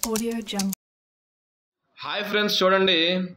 Audio Jungle. Hi friends చూడండి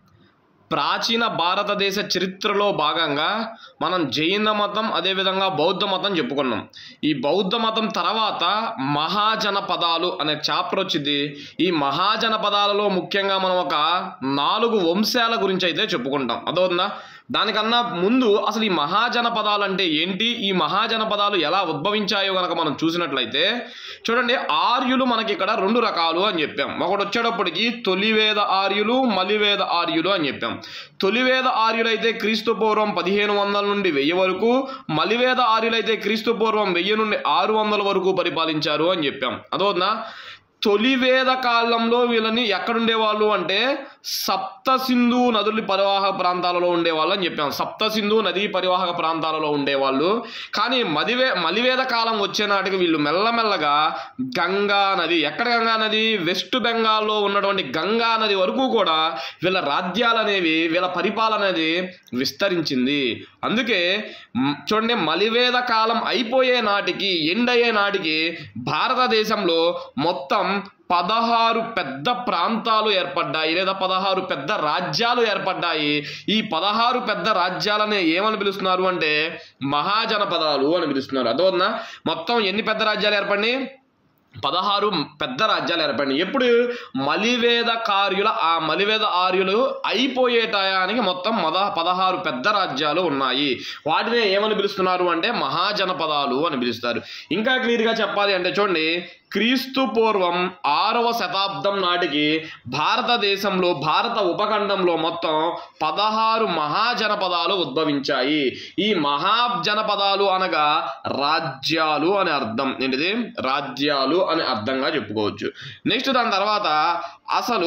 ప్రాచీన భారతదేశ చరిత్రలో భాగంగా మనం జైన మతం అదేవిధంగా బౌద్ధ మతం చెప్పుకున్నాం ఈ బౌద్ధ మతం తర్వాత మహాజనపదాలు అనే చాప్టర్ వచ్చింది ఈ మహాజనపదాలలో ముఖ్యంగా మనం ఒక నాలుగు వంశాల గురించి అయితే చెప్పుకుంటాం అదవుతుందా దానికన్నా ముందు అసలు ఈ మహాజనపదాలు అంటే ఏంటి ఈ మహాజనపదాలు ఎలా ఉద్భవించాయో కనుక మనం చూసినట్లయితే చూడండి ఆర్యులు మనకి ఇక్కడ రెండు రకాలు అని చెప్పాం ఒకటి వచ్చేటప్పటికి తొలివేద ఆర్యులు మలివేద ఆర్యులు అని చెప్పాం తొలివేద ఆర్యులైతే క్రీస్తు పూర్వం పదిహేను వందల నుండి వెయ్యి వరకు మలివేద ఆర్యులైతే క్రీస్తు పూర్వం వెయ్యి నుండి ఆరు వందల వరకు పరిపాలించారు అని చెప్పాం అదోనా తొలివేద కాలంలో వీళ్ళని ఎక్కడుండేవాళ్ళు అంటే సప్త సింధు నదుల పరివాహక ప్రాంతాలలో ఉండేవాళ్ళు అని చెప్పాం సప్త సింధు నదీ పరివాహక ప్రాంతాలలో ఉండేవాళ్ళు కానీ మదివే మలివేద కాలం వచ్చే నాటికి వీళ్ళు మెల్లమెల్లగా గంగా నది ఎక్కడ గంగా నది వెస్ట్ బెంగాల్లో ఉన్నటువంటి గంగా నది వరకు కూడా వీళ్ళ రాజ్యాలు అనేవి వీళ్ళ పరిపాలన అనేది విస్తరించింది అందుకే మ్, చూడండి మలివేద కాలం అయిపోయే నాటికి ఎండ్ అయ్యే నాటికి భారతదేశంలో మొత్తం పదహారు పెద్ద ప్రాంతాలు ఏర్పడ్డాయి లేదా పదహారు పెద్ద రాజ్యాలు ఏర్పడ్డాయి ఈ పదహారు పెద్ద రాజ్యాలని ఏమని పిలుస్తున్నారు అంటే మహాజనపదాలు అని పిలుస్తున్నారు అదోనా మొత్తం ఎన్ని పెద్ద రాజ్యాలు ఏర్పడినాయి పదహారు పెద్ద రాజ్యాలు ఏర్పడినాయి ఎప్పుడు మలివేద కార్యుల ఆ మలివేద ఆర్యులు అయిపోయే టయానికి మొత్తం మద పదహారు పెద్ద రాజ్యాలు ఉన్నాయి వాటినే ఏమని పిలుస్తున్నారు అంటే మహాజనపదాలు అని పిలుస్తారు ఇంకా క్లియర్గా చెప్పాలి అంటే చూడండి క్రీస్తు పూర్వం ఆరవ శతాబ్దం నాటికి భారతదేశంలో భారత ఉపఖండంలో మొత్తం పదహారు మహాజనపదాలు ఉద్భవించాయి ఈ మహాజనపదాలు అనగా రాజ్యాలు అని అర్థం ఏంటిది రాజ్యాలు అని అర్థంగా చెప్పుకోవచ్చు నెక్స్ట్ దాని తర్వాత అసలు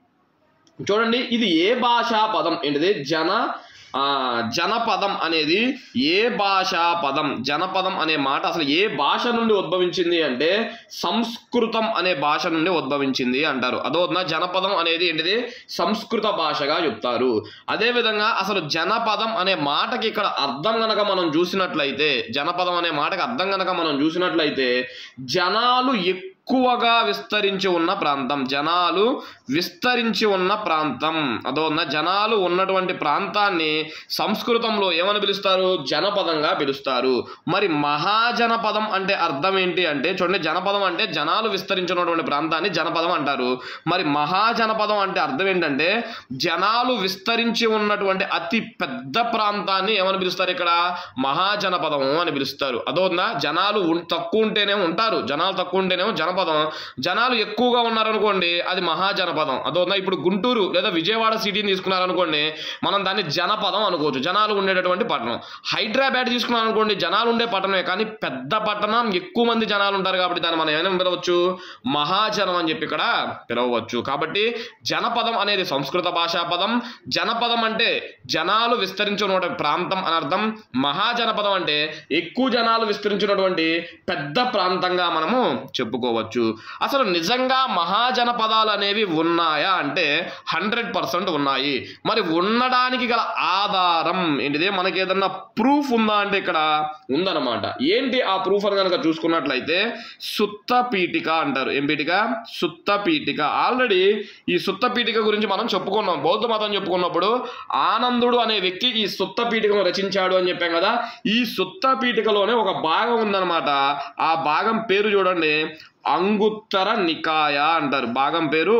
చూడండి ఇది ఏ భాషా పదం ఏంటిది జన ఆ, జనపదం అనేది ఏ భాషా పదం జనపదం అనే మాట అసలు ఏ భాష నుండి ఉద్భవించింది అంటే సంస్కృతం అనే భాష నుండి ఉద్భవించింది అంటారు అదోనా జనపదం అనేది ఏంటిది సంస్కృత భాషగా చెప్తారు అదేవిధంగా అసలు జనపదం అనే మాటకి ఇక్కడ అర్థం గనక మనం చూసినట్లయితే జనపదం అనే మాటకి అర్థం గనక మనం చూసినట్లయితే జనాలు ఎక్కువ ఎక్కువగా విస్తరించి ఉన్న ప్రాంతం జనాలు విస్తరించి ఉన్న ప్రాంతం అదోన్న జనాలు ఉన్నటువంటి ప్రాంతాన్ని సంస్కృతంలో ఏమని పిలుస్తారు జనపదంగా పిలుస్తారు మరి మహాజనపదం అంటే అర్థం ఏంటి అంటే చూడండి జనపదం అంటే జనాలు విస్తరించినటువంటి ప్రాంతాన్ని జనపదం అంటారు మరి మహాజనపదం అంటే అర్థం ఏంటంటే జనాలు విస్తరించి ఉన్నటువంటి అతి పెద్ద ప్రాంతాన్ని ఏమని పిలుస్తారు ఇక్కడ మహాజనపదం అని పిలుస్తారు అదోందా జనాలు ఉన్- తక్కువ ఉంటేనే ఉంటారు జనాలు తక్కువ ఉంటేనేమో జనపదం జనాలు ఎక్కువగా ఉన్నారనుకోండి అది మహాజనపదం అదోందా ఇప్పుడు గుంటూరు లేదా విజయవాడ సిటీని తీసుకున్నారనుకోండి మనం దాన్ని జనపదం అనుకోవచ్చు జనాలు ఉండేటటువంటి పట్టణం హైదరాబాద్ తీసుకున్నాం అనుకోండి జనాలు ఉండే పట్టణమే కానీ పెద్ద పట్టణం ఎక్కువ మంది జనాలు ఉంటారు కాబట్టి దాన్ని మనం ఏమైనా పిలవచ్చు మహాజనం అని చెప్పి ఇక్కడ పిలవవచ్చు కాబట్టి జనపదం అనేది సంస్కృత భాషా పదం జనపదం అంటే జనాలు విస్తరించినటువంటి ప్రాంతం అని అర్థం మహాజనపదం అంటే ఎక్కువ జనాలు విస్తరించినటువంటి పెద్ద ప్రాంతంగా మనము చెప్పుకోవచ్చు అసలు నిజంగా మహాజనపదాలు అనేవి ఉన్నాయా అంటే హండ్రెడ్ పర్సెంట్ ఉన్నాయి మరి ఉండడానికి గల ఆధారం ఏంటిది మనకి ఏదన్నా ప్రూఫ్ ఉందా అంటే ఇక్కడ ఉందన్నమాట ఏంటి ఆ ప్రూఫ్ అని కనుక చూసుకున్నట్లయితే సుత్త పీఠిక అంటారు ఏం పీఠిక సుత్త పీఠిక ఆల్రెడీ ఈ సుత్త పీఠిక గురించి మనం చెప్పుకున్నాం బౌద్ధ మతం చెప్పుకున్నప్పుడు ఆనందుడు అనే వ్యక్తి ఈ సుత్త పీఠికను రచించాడు అని చెప్పాం కదా ఈ సుత్త పీఠికలోనే ఒక భాగం ఉందన్నమాట ఆ భాగం పేరు చూడండి అంగుత్తర నికాయ అంటారు భాగం పేరు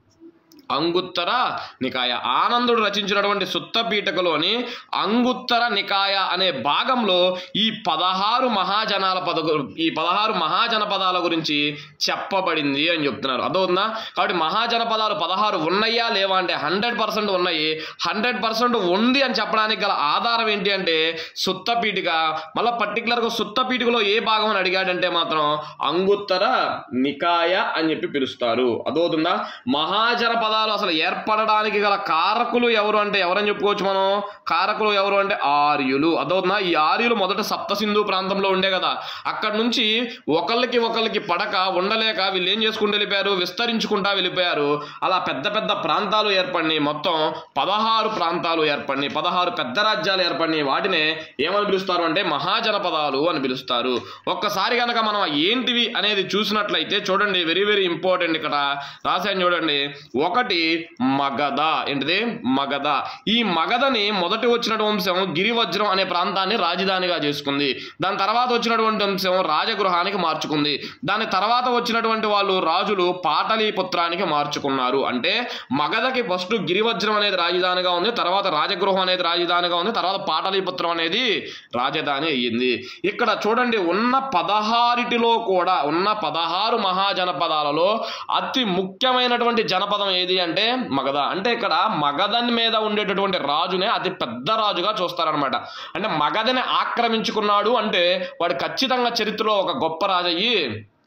అంగుత్తర నికాయ ఆనందుడు రచించినటువంటి సుత్త పీఠకలోని అంగుత్తర నికాయ అనే భాగంలో ఈ పదహారు మహాజనాల పద ఈ పదహారు మహాజనపదాల గురించి చెప్పబడింది అని చెప్తున్నారు అదవుతుందా కాబట్టి మహాజనపదాలు పదహారు ఉన్నాయా లేవా అంటే హండ్రెడ్ పర్సెంట్ ఉన్నాయి హండ్రెడ్ పర్సెంట్ ఉంది అని చెప్పడానికి గల ఆధారం ఏంటి అంటే సుత్త పీఠిక మళ్ళీ పర్టికులర్గా సుత్త పీఠికలో ఏ భాగం అని అడిగాడంటే మాత్రం అంగుత్తర నికాయ అని చెప్పి పిలుస్తారు అదవుతుందా మహాజనపద జనపదాలు అసలు ఏర్పడడానికి గల కారకులు ఎవరు అంటే ఎవరని చెప్పుకోవచ్చు మనం కారకులు ఎవరు అంటే ఆర్యులు అదవుతున్నా ఈ ఆర్యులు మొదట సప్త సింధు ప్రాంతంలో ఉండే కదా అక్కడ నుంచి ఒకళ్ళకి ఒకళ్ళకి పడక ఉండలేక వీళ్ళు ఏం చేసుకుంటూ వెళ్ళిపోయారు విస్తరించుకుంటా వెళ్ళిపోయారు అలా పెద్ద పెద్ద ప్రాంతాలు ఏర్పడినాయి మొత్తం పదహారు ప్రాంతాలు ఏర్పడినాయి పదహారు పెద్ద రాజ్యాలు ఏర్పడినాయి వాటినే ఏమని పిలుస్తారు అంటే మహాజనపదాలు అని పిలుస్తారు ఒక్కసారి కనుక మనం ఏంటివి అనేది చూసినట్లయితే చూడండి వెరీ వెరీ ఇంపార్టెంట్ ఇక్కడ రాశాను చూడండి ఒకటి మగధ ఏంటిది మగధ ఈ మగధని మొదటి వచ్చినటువంటి వంశం గిరివజ్రం అనే ప్రాంతాన్ని రాజధానిగా చేసుకుంది దాని తర్వాత వచ్చినటువంటి వంశం రాజగృహానికి మార్చుకుంది దాని తర్వాత వచ్చినటువంటి వాళ్ళు రాజులు పాటలీపుత్రానికి మార్చుకున్నారు అంటే మగధకి ఫస్ట్ గిరివజ్రం అనేది రాజధానిగా ఉంది తర్వాత రాజగృహం అనేది రాజధానిగా ఉంది తర్వాత పాటలీపుత్రం అనేది రాజధాని అయ్యింది ఇక్కడ చూడండి ఉన్న పదహారిటిలో కూడా ఉన్న పదహారు మహాజనపదాలలో అతి ముఖ్యమైనటువంటి జనపదం ఏది అంటే మగధ అంటే ఇక్కడ మగధన్ మీద ఉండేటటువంటి రాజునే అతి పెద్ద రాజుగా చూస్తారనమాట అంటే మగధని ఆక్రమించుకున్నాడు అంటే వాడు ఖచ్చితంగా చరిత్రలో ఒక గొప్ప రాజు అయ్యి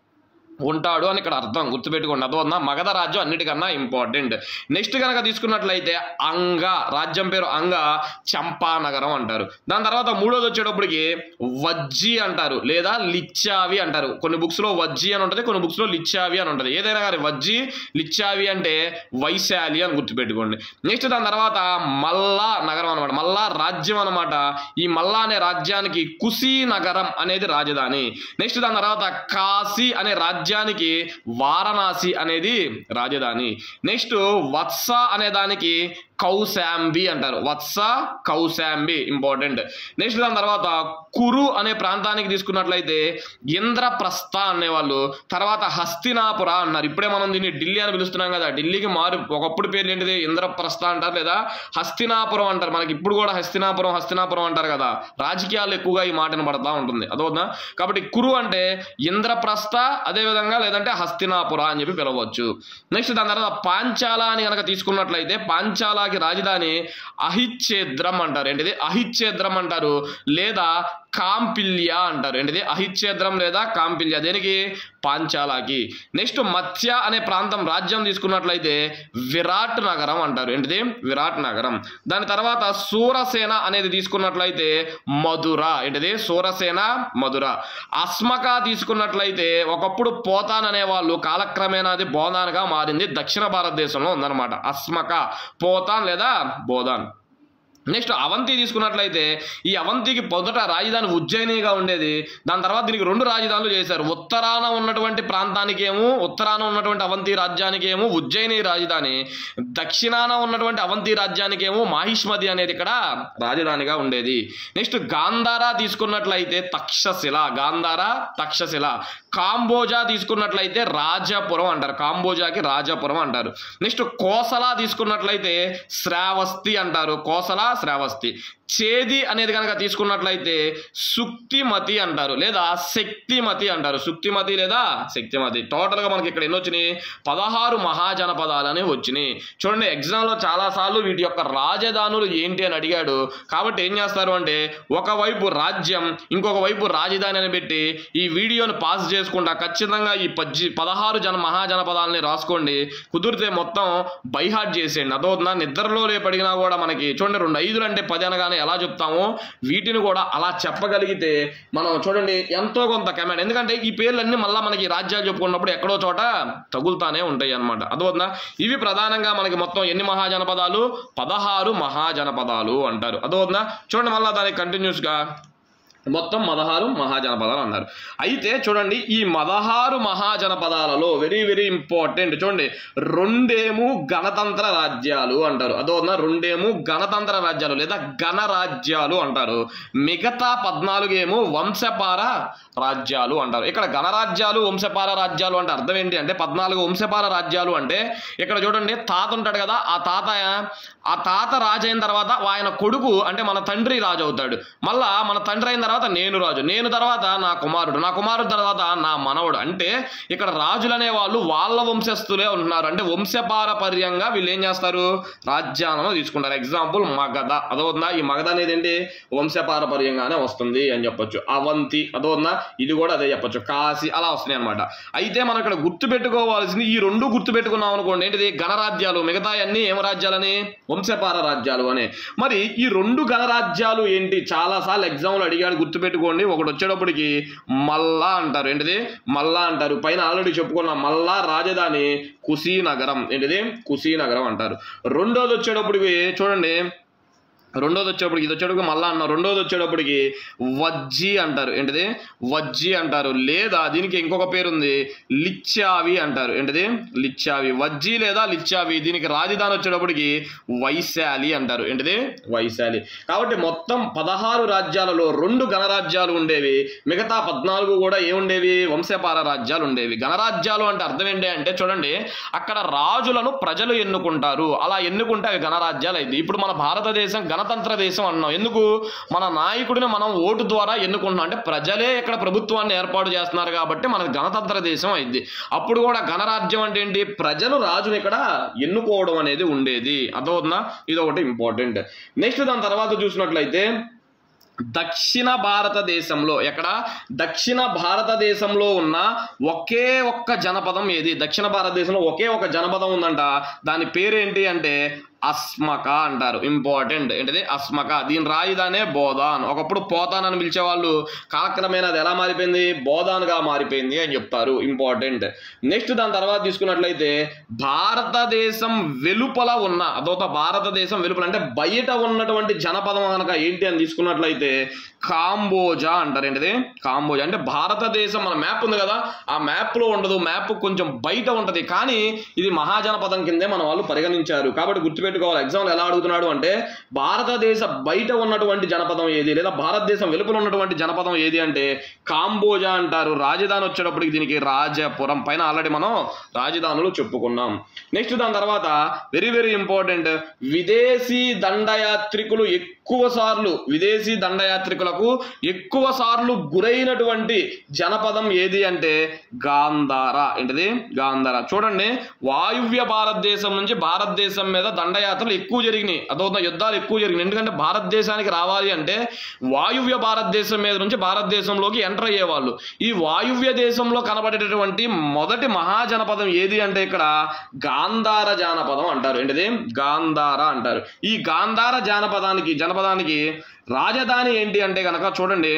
ఉంటాడు అని ఇక్కడ అర్థం గుర్తుపెట్టుకోండి అదోన్న మగధ రాజ్యం అన్నిటికన్నా ఇంపార్టెంట్ నెక్స్ట్ కనుక తీసుకున్నట్లయితే అంగ రాజ్యం పేరు అంగ చంపా నగరం అంటారు దాని తర్వాత మూడోది వచ్చేటప్పటికి వజ్జి అంటారు లేదా లిచ్చావి అంటారు కొన్ని books లో వజ్జి అని ఉంటుంది కొన్ని books లో లిచ్చావి అని ఉంటుంది ఏదైనా కానీ వజ్జి లిచ్చావి అంటే వైశాలి అని గుర్తుపెట్టుకోండి నెక్స్ట్ దాని తర్వాత మల్లా నగరం అనమాట మల్లా రాజ్యం అనమాట ఈ మల్లా అనే రాజ్యానికి కుశీ నగరం అనేది రాజధాని నెక్స్ట్ దాని తర్వాత కాశీ అనే రాజ్యానికి వారణాసి అనేది రాజధాని నెక్స్ట్ వత్స అనే దానికి కౌశాంబి అంటారు వత్స కౌశాంబి ఇంపార్టెంట్ నెక్స్ట్ దాని తర్వాత కురు అనే ప్రాంతానికి తీసుకున్నట్లయితే ఇంద్రప్రస్థ అనేవాళ్ళు తర్వాత హస్తినాపుర అన్నారు ఇప్పుడే మనం దీన్ని ఢిల్లీ అని పిలుస్తున్నాం కదా ఢిల్లీకి మారు ఒకప్పుడు పేర్లు ఏంటిది ఇంద్రప్రస్థ అంటారు లేదా హస్తినాపురం అంటారు మనకి ఇప్పుడు కూడా హస్తినాపురం హస్తినాపురం అంటారు కదా రాజకీయాలు ఎక్కువగా ఈ మాటను పడతా ఉంటుంది అదవుతుందా కాబట్టి కురు అంటే ఇంద్రప్రస్థ అదేవిధంగా లేదంటే హస్తినాపుర అని చెప్పి పిలవచ్చు నెక్స్ట్ దాని తర్వాత పాంచాల అని కనుక తీసుకున్నట్లయితే పాంచాలాకి రాజధాని అహిచ్ఛేద్రం అంటారు ఏంటిది అహిచ్ఛేద్రం అంటారు లేదా కాంపిల్య అంటారు ఏంటిది అహిచ్ఛేద్రం లేదా కాంపిల్య దేనికి పాంచాలాకి నెక్స్ట్ మత్స్య అనే ప్రాంతం రాజ్యం తీసుకున్నట్లయితే విరాట్ నగరం అంటారు ఏంటిది విరాట్ నగరం దాని తర్వాత సూరసేన అనేది తీసుకున్నట్లయితే మధుర ఏంటిది సూరసేన మధుర అస్మక తీసుకున్నట్లయితే ఒకప్పుడు పోతాన్ అనే వాళ్ళు కాలక్రమేణా అది బోధాన్గా మారింది దక్షిణ భారతదేశంలో ఉందన్నమాట అస్మక పోతాన్ లేదా బోధాన్ నెక్స్ట్ అవంతి తీసుకున్నట్లయితే ఈ అవంతికి మొదట రాజధాని ఉజ్జయినిగా ఉండేది దాని తర్వాత దీనికి రెండు రాజధానులు చేశారు ఉత్తరాన ఉన్నటువంటి ప్రాంతానికి ఏమో ఉత్తరాన ఉన్నటువంటి అవంతి రాజ్యానికి ఏమో ఉజ్జయిని రాజధాని దక్షిణాన ఉన్నటువంటి అవంతి రాజ్యానికి ఏమో మాహిష్మతి అనేది ఇక్కడ రాజధానిగా ఉండేది నెక్స్ట్ గాంధార తీసుకున్నట్లయితే తక్షశిల గాంధార తక్షశిల కాంబోజా తీసుకున్నట్లయితే రాజపురం అంటారు కాంబోజాకి రాజపురం అంటారు నెక్స్ట్ కోసల తీసుకున్నట్లయితే శ్రావస్తి అంటారు కోసల శ్రావస్తి చేది అనేది కనుక తీసుకున్నట్లయితే సుక్తిమతి అంటారు లేదా శక్తిమతి అంటారు సుక్తిమతి లేదా శక్తిమతి టోటల్గా మనకి ఇక్కడ ఎన్ని వచ్చినాయి పదహారు మహాజనపదాలని వచ్చినాయి చూడండి ఎగ్జామ్లో చాలాసార్లు వీటి యొక్క రాజధానులు ఏంటి అని అడిగాడు కాబట్టి ఏం చేస్తారు అంటే ఒకవైపు రాజ్యం ఇంకొక వైపు రాజధాని అని పెట్టి ఈ వీడియోని పాస్ చేసుకుంటా ఖచ్చితంగా ఈ పజ్జి పదహారు జన మహాజనపదాలని రాసుకోండి కుదిరితే మొత్తం బైహార్ట్ చేసేయండి అదవుతుందా నిద్రలో రేపు అడిగినా కూడా మనకి చూడండి రెండు ఐదులు అంటే పది అనగానే ఎలా చెప్తామో వీటిని కూడా అలా చెప్పగలిగితే మనం చూడండి ఎంతో కొంత కమాండ్ ఎందుకంటే ఈ పేర్లన్నీ మళ్ళీ మనకి రాజ్యాలు చెప్పుకున్నప్పుడు ఎక్కడో చోట తగులుతానే ఉంటాయి అన్నమాట అదవుతుందా ఇవి ప్రధానంగా మనకి మొత్తం ఎన్ని మహాజనపదాలు పదహారు మహాజనపదాలు అంటారు అదవుతుందా చూడండి మళ్ళీ దానికి కంటిన్యూస్గా మొత్తం పదహారు మహాజనపదాలు అన్నారు అయితే చూడండి ఈ పదహారు మహాజనపదాలలో వెరీ వెరీ ఇంపార్టెంట్ చూడండి రెండేమో గణతంత్ర రాజ్యాలు అంటారు అదోనా రెండేమో గణతంత్ర రాజ్యాలు లేదా గణరాజ్యాలు అంటారు మిగతా పద్నాలుగేమో వంశపార రాజ్యాలు అంటారు ఇక్కడ గణరాజ్యాలు వంశపార రాజ్యాలు అంటే అర్థం ఏంటి అంటే పద్నాలుగు వంశపార రాజ్యాలు అంటే ఇక్కడ చూడండి తాత ఉంటాడు కదా ఆ తాత ఆ తాత రాజు అయిన తర్వాత ఆయన కొడుకు అంటే మన తండ్రి రాజు అవుతాడు మళ్ళా మన తండ్రి అయిన తర్వాత తర్వాత నేను రాజు నేను తర్వాత నా కుమారుడు నా కుమారుడు తర్వాత నా మనవడు అంటే ఇక్కడ రాజులు అనే వాళ్ళు వాళ్ళ వంశస్థులే ఉంటున్నారు అంటే వంశపారపర్యంగా వీళ్ళు ఏం చేస్తారు రాజ్యాలను తీసుకుంటారు ఎగ్జాంపుల్ మగధ అదవుతుందా ఈ మగధ అనేది ఏంటి వంశపారపర్యంగానే వస్తుంది అని చెప్పొచ్చు అవంతి అదవుతుందా ఇది కూడా అదే చెప్పొచ్చు కాశీ అలా వస్తున్నాయి అనమాట అయితే మనం ఇక్కడ గుర్తు పెట్టుకోవాల్సింది ఈ రెండు గుర్తు పెట్టుకున్నాం అనుకోండి ఏంటిది గణరాజ్యాలు మిగతా అన్ని ఏం రాజ్యాలని వంశపార రాజ్యాలు అని మరి ఈ రెండు గణరాజ్యాలు ఏంటి చాలా సార్లు ఎగ్జామ్లు అడిగాడు గుర్తు పెట్టుకోండి ఒకటి వచ్చేటప్పటికి మల్లా అంటారు ఏంటిది మల్లా అంటారు పైన ఆల్రెడీ చెప్పుకున్నాం మల్లా రాజధాని కుశీనగరం ఏంటిది కుశీనగరం అంటారు రెండోది వచ్చేటప్పటికి చూడండి రెండోది వచ్చేటప్పటికి ఇది వచ్చేటప్పటికి మళ్ళా అన్న రెండోది వచ్చేటప్పటికి వజ్జి అంటారు ఏంటిది వజ్జి అంటారు లేదా దీనికి ఇంకొక పేరు ఉంది లిచ్చావి అంటారు ఏంటిది లిచ్చావి వజ్జి లేదా లిచ్చావి దీనికి రాజధాని వచ్చేటప్పటికి వైశాలి అంటారు ఏంటిది వైశాలి కాబట్టి మొత్తం పదహారు రాజ్యాలలో రెండు గణరాజ్యాలు ఉండేవి మిగతా పద్నాలుగు కూడా ఏముండేవి వంశపార రాజ్యాలు ఉండేవి గణరాజ్యాలు అంటే అర్థం ఏంటి అంటే చూడండి అక్కడ రాజులను ప్రజలు ఎన్నుకుంటారు అలా ఎన్నుకుంటే అవి గణరాజ్యాలు అయింది ఇప్పుడు మన భారతదేశం గణతంత్ర దేశం అన్నాం ఎందుకు మన నాయకుడిని మనం ఓటు ద్వారా ఎన్నుకుంటున్నాం అంటే ప్రజలే ఇక్కడ ప్రభుత్వాన్ని ఏర్పాటు చేస్తున్నారు కాబట్టి మనది గణతంత్ర దేశం అయింది అప్పుడు కూడా గణరాజ్యం అంటే ఏంటి ప్రజలు రాజుని ఇక్కడ ఎన్నుకోవడం అనేది ఉండేది అర్థమవుతుందా ఇది ఒకటి ఇంపార్టెంట్ నెక్స్ట్ దాని తర్వాత చూసినట్లయితే దక్షిణ భారతదేశంలో ఎక్కడ దక్షిణ భారతదేశంలో ఉన్న ఒకే ఒక్క జనపదం ఏది దక్షిణ భారతదేశంలో ఒకే ఒక జనపదం ఉందంట దాని పేరేంటి అంటే అస్మక అంటారు ఇంపార్టెంట్ ఏంటిది అస్మక దీని రాజధానే బోధాన్ ఒకప్పుడు పోతాన్ అని పిలిచేవాళ్ళు కాలక్రమేణా అది ఎలా మారిపోయింది బోధాన్గా మారిపోయింది అని చెప్తారు ఇంపార్టెంట్ నెక్స్ట్ దాని తర్వాత తీసుకున్నట్లయితే భారతదేశం వెలుపల ఉన్న అదొక భారతదేశం వెలుపల అంటే బయట ఉన్నటువంటి జనపదం కనుక ఏంటి అని తీసుకున్నట్లయితే కాంబోజా అంటారు ఏంటిది కాంబోజా అంటే భారతదేశం మన మ్యాప్ ఉంది కదా ఆ మ్యాప్లో ఉండదు మ్యాప్ కొంచెం బయట ఉంటుంది కానీ ఇది మహాజనపదం కిందే మన వాళ్ళు పరిగణించారు కాబట్టి గుర్తుపెట్టుకోవాలి ఎగ్జామ్లో ఎలా అడుగుతున్నాడు అంటే భారతదేశ బయట ఉన్నటువంటి జనపదం ఏది లేదా భారతదేశం వెలుపల ఉన్నటువంటి జనపదం ఏది అంటే కాంబోజా అంటారు రాజధాని వచ్చేటప్పటికి దీనికి రాజపురం పైన ఆల్రెడీ మనం రాజధానులు చెప్పుకున్నాం నెక్స్ట్ దాని తర్వాత వెరీ వెరీ ఇంపార్టెంట్ విదేశీ దండయాత్రికులు ఎక్కువ సార్లు విదేశీ దండయాత్రికులకు ఎక్కువ సార్లు గురైనటువంటి జనపదం ఏది అంటే గాంధార ఏంటిది గాంధార చూడండి వాయువ్య భారతదేశం నుంచి భారతదేశం మీద దండయాత్రలు ఎక్కువ జరిగినాయి అదొక యుద్ధాలు ఎక్కువ జరిగినాయి ఎందుకంటే భారతదేశానికి రావాలి అంటే వాయువ్య భారతదేశం మీద నుంచి భారతదేశంలోకి ఎంటర్ అయ్యేవాళ్ళు ఈ వాయువ్య దేశంలో కనబడేటటువంటి మొదటి మహాజనపదం ఏది అంటే ఇక్కడ గాంధార జానపదం అంటారు ఏంటిది గాంధార అంటారు ఈ గాంధార జానపదానికి జనపదానికి రాజధాని ఏంటి అంటే కనుక చూడండి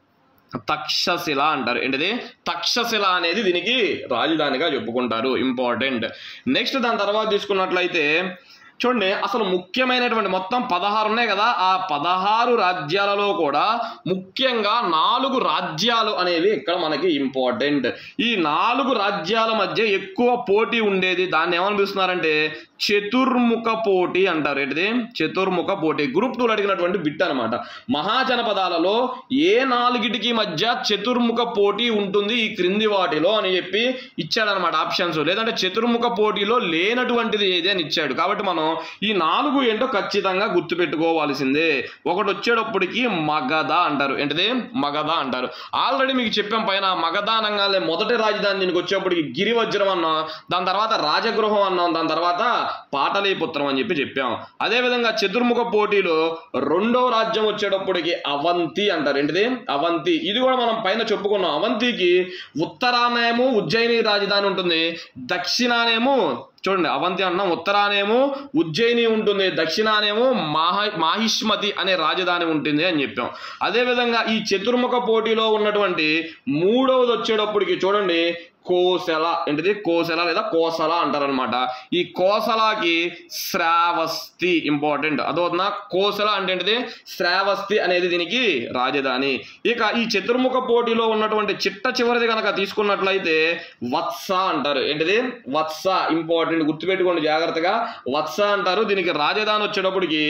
తక్షశిల అంటారు ఏంటిది తక్షశిల అనేది దీనికి రాజధానిగా చెప్పుకుంటారు ఇంపార్టెంట్ నెక్స్ట్ దాని తర్వాత తీసుకున్నట్లయితే చూడండి అసలు ముఖ్యమైనటువంటి మొత్తం పదహారు ఉన్నాయి కదా ఆ పదహారు రాజ్యాలలో కూడా ముఖ్యంగా నాలుగు రాజ్యాలు అనేవి ఇక్కడ మనకి ఇంపార్టెంట్ ఈ నాలుగు రాజ్యాల మధ్య ఎక్కువ పోటీ ఉండేది దాన్ని ఏమని పిలుస్తున్నారంటే చతుర్ముఖ పోటీ అంటారు ఏంటిది చతుర్ముఖ పోటీ గ్రూప్ టూలో అడిగినటువంటి బిట్ అనమాట మహాజనపదాలలో ఏ నాలుగిటికి మధ్య చతుర్ముఖ పోటీ ఉంటుంది ఈ క్రింది వాటిలో అని చెప్పి ఇచ్చాడనమాట ఆప్షన్స్ లేదంటే చతుర్ముఖ పోటీలో లేనటువంటిది ఏది అని ఇచ్చాడు కాబట్టి మనం ఈ నాలుగు ఏంటో ఖచ్చితంగా గుర్తుపెట్టుకోవాల్సిందే ఒకటి వచ్చేటప్పటికి మగధ అంటారు ఏంటిది మగధ అంటారు ఆల్రెడీ మీకు చెప్పాం పైన మగధ అనగానే మొదటి రాజధాని దీనికి వచ్చేప్పటికి గిరివజ్రం అన్నాం దాని తర్వాత రాజగృహం అన్నాం దాని తర్వాత పాటలీపుత్రం అని చెప్పి చెప్పాం అదేవిధంగా చతుర్ముఖ పోటీలో రెండో రాజ్యం వచ్చేటప్పటికి అవంతి అంటారు ఏంటిది అవంతి ఇది కూడా మనం పైన చెప్పుకున్నాం అవంతికి ఉత్తరానేమో ఉజ్జయిని రాజధాని ఉంటుంది దక్షిణానేమో చూడండి అవంతి అన్నాం ఉత్తరానేమో ఉజ్జయిని ఉంటుంది దక్షిణానేమో మాహ మాహిష్మతి అనే రాజధాని ఉంటుంది అని చెప్పాం అదేవిధంగా ఈ చతుర్ముఖ పోటీలో ఉన్నటువంటి మూడవది వచ్చేటప్పటికి చూడండి కోసల ఏంటిది కోసల లేదా కోసల అంటారనమాట ఈ కోసలాకి శ్రావస్తి ఇంపార్టెంట్ అదవుతుందా కోసల అంటే ఏంటిది శ్రావస్తి అనేది దీనికి రాజధాని ఇక ఈ చతుర్ముఖ పోటీలో ఉన్నటువంటి చిట్ట చివరిది కనుక తీసుకున్నట్లయితే వత్స అంటారు ఏంటిది వత్స ఇంపార్టెంట్ గుర్తుపెట్టుకోండి జాగ్రత్తగా వత్స అంటారు దీనికి రాజధాని వచ్చేటప్పటికి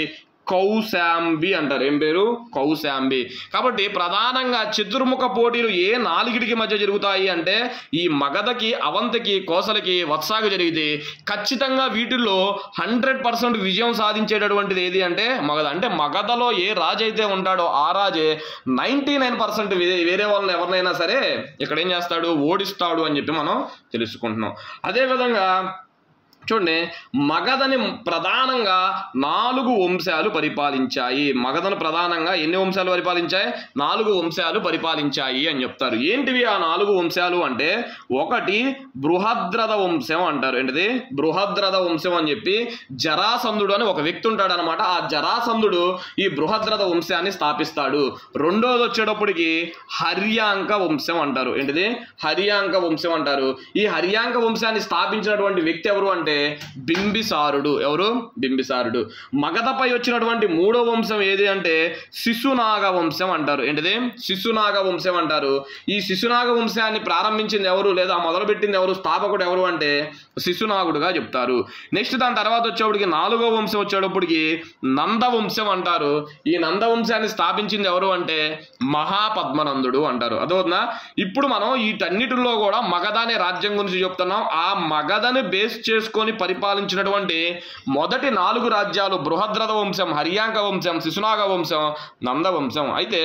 కౌశాంబి అంటారు ఏం పేరు కౌశాంబి కాబట్టి ప్రధానంగా చతుర్ముఖ పోటీలు ఏ నాలుగిటికి మధ్య జరుగుతాయి అంటే ఈ మగధకి అవంతికి కోసలకి వత్సాకి జరిగితే ఖచ్చితంగా వీటిల్లో హండ్రెడ్ పర్సెంట్ విజయం సాధించేటటువంటిది ఏది అంటే మగధ అంటే మగధలో ఏ రాజు అయితే ఉంటాడో ఆ రాజే నైంటీ నైన్ పర్సెంట్ వేరే వాళ్ళని ఎవరినైనా సరే ఇక్కడ ఏం చేస్తాడు ఓడిస్తాడు అని చెప్పి మనం తెలుసుకుంటున్నాం అదేవిధంగా చూడండి మగధని ప్రధానంగా నాలుగు వంశాలు పరిపాలించాయి మగధను ప్రధానంగా ఎన్ని వంశాలు పరిపాలించాయి నాలుగు వంశాలు పరిపాలించాయి అని చెప్తారు ఏంటివి ఆ నాలుగు వంశాలు అంటే ఒకటి బృహద్రథ వంశం అంటారు ఏంటిది బృహద్రథ వంశం అని చెప్పి జరాసంధుడు అని ఒక వ్యక్తి ఉంటాడు అనమాట ఆ జరాసంధుడు ఈ బృహద్రథ వంశాన్ని స్థాపిస్తాడు రెండోది వచ్చేటప్పటికి హర్యాంక వంశం అంటారు ఏంటిది హర్యాంక వంశం అంటారు ఈ హర్యాంక వంశాన్ని స్థాపించినటువంటి వ్యక్తి ఎవరు అంటే బింబిసారుడు ఎవరు బింబిసారుడు మగధపై వచ్చినటువంటి మూడో వంశం ఏది అంటే శిశునాగ వంశం అంటారు ఏంటిది శిశునాగ వంశం అంటారు ఈ శిశునాగ వంశాన్ని ప్రారంభించింది ఎవరు లేదా మొదలుపెట్టింది ఎవరు స్థాపకుడు ఎవరు అంటే శిశునాగుడుగా చెప్తారు నెక్స్ట్ దాని తర్వాత వచ్చేప్పటికి నాలుగో వంశం వచ్చేటప్పటికి నందవంశం అంటారు ఈ నందవంశాన్ని స్థాపించింది ఎవరు అంటే మహాపద్మనందుడు అంటారు అదవుతుందా ఇప్పుడు మనం వీటన్నిటిలో కూడా మగధ అనే రాజ్యం గురించి చెప్తున్నాం ఆ మగధని బేస్ చేసుకొని పరిపాలించినటువంటి మొదటి నాలుగు రాజ్యాలు బృహద్రథ వంశం హర్యాంక వంశం శిశునాగ వంశం నందవంశం అయితే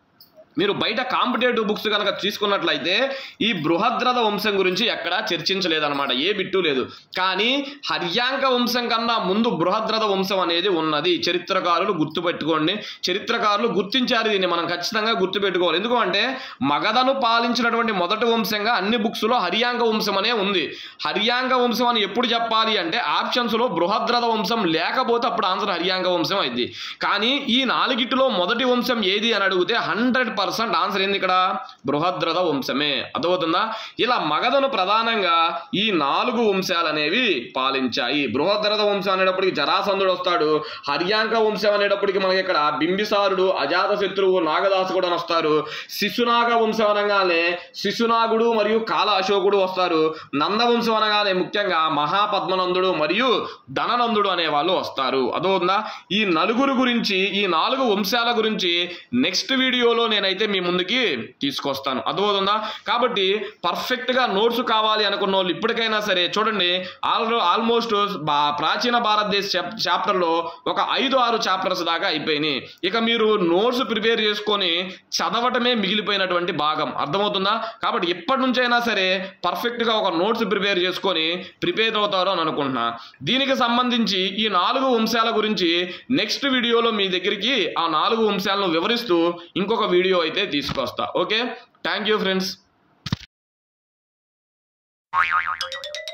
మీరు బయట కాంపిటేటివ్ బుక్స్ కనుక తీసుకున్నట్లయితే ఈ బృహద్రథ వంశం గురించి ఎక్కడా చర్చించలేదన్నమాట ఏ బిట్టు లేదు కానీ హర్యాంక వంశం కన్నా ముందు బృహద్రథ వంశం అనేది ఉన్నది చరిత్రకారులు గుర్తుపెట్టుకోండి చరిత్రకారులు గుర్తించారు దీన్ని మనం ఖచ్చితంగా గుర్తుపెట్టుకోవాలి ఎందుకంటే మగధను పాలించినటువంటి మొదటి వంశంగా అన్ని బుక్స్లో హర్యాంక వంశం అనే ఉంది హర్యాంక వంశం అని ఎప్పుడు చెప్పాలి అంటే ఆప్షన్స్లో బృహద్రథ వంశం లేకపోతే అప్పుడు ఆన్సర్ హర్యాంక వంశం అయింది కానీ ఈ నాలుగిటిలో మొదటి వంశం ఏది అని అడిగితే హండ్రెడ్ పర్సెంట్ ఆన్సర్ ఏంది ఇక్కడ బృహద్రథ వంశమే అర్థమవుతుందా ఇలా మగధను ప్రధానంగా ఈ నాలుగు వంశాలు అనేవి పాలించాయి బృహద్రథ వంశం అనేటప్పటికి జరాసంధుడు వస్తాడు హర్యాంక వంశం అనేటప్పటికి మనకి ఇక్కడ బింబిసారుడు అజాతశత్రువు నాగదాసుకుడు అని వస్తారు శిశునాగ వంశం అనగానే శిశునాగుడు మరియు కాల అశోకుడు వస్తారు నందవంశం అనగానే ముఖ్యంగా మహాపద్మనందుడు మరియు ధననందుడు అనే వాళ్ళు వస్తారు అదవుతుందా ఈ నలుగురు గురించి ఈ నాలుగు వంశాల గురించి నెక్స్ట్ వీడియోలో నేనైతే మీ ముందుకి తీసుకొస్తాను అర్థమవుతుందా కాబట్టి పర్ఫెక్ట్గా నోట్స్ కావాలి అనుకున్న వాళ్ళు ఇప్పటికైనా సరే చూడండి ఆల్ ఆల్మోస్ట్ బా ప్రాచీన భారతదేశ చాప్- చాప్టర్లో ఒక ఐదు ఆరు చాప్టర్స్ దాకా అయిపోయినాయి ఇక మీరు నోట్స్ ప్రిపేర్ చేసుకొని చదవటమే మిగిలిపోయినటువంటి భాగం అర్థమవుతుందా కాబట్టి ఎప్పటి నుంచైనా సరే పర్ఫెక్ట్గా ఒక నోట్స్ ప్రిపేర్ చేసుకొని ప్రిపేర్ అవుతారు అని అనుకుంటున్నా దీనికి సంబంధించి ఈ నాలుగు వంశాల గురించి నెక్స్ట్ వీడియోలో మీ దగ్గరికి ఆ నాలుగు వంశాలను వివరిస్తూ ఇంకొక వీడియో అయితే తీసుకొస్తా ఓకే థ్యాంక్ యూ ఫ్రెండ్స్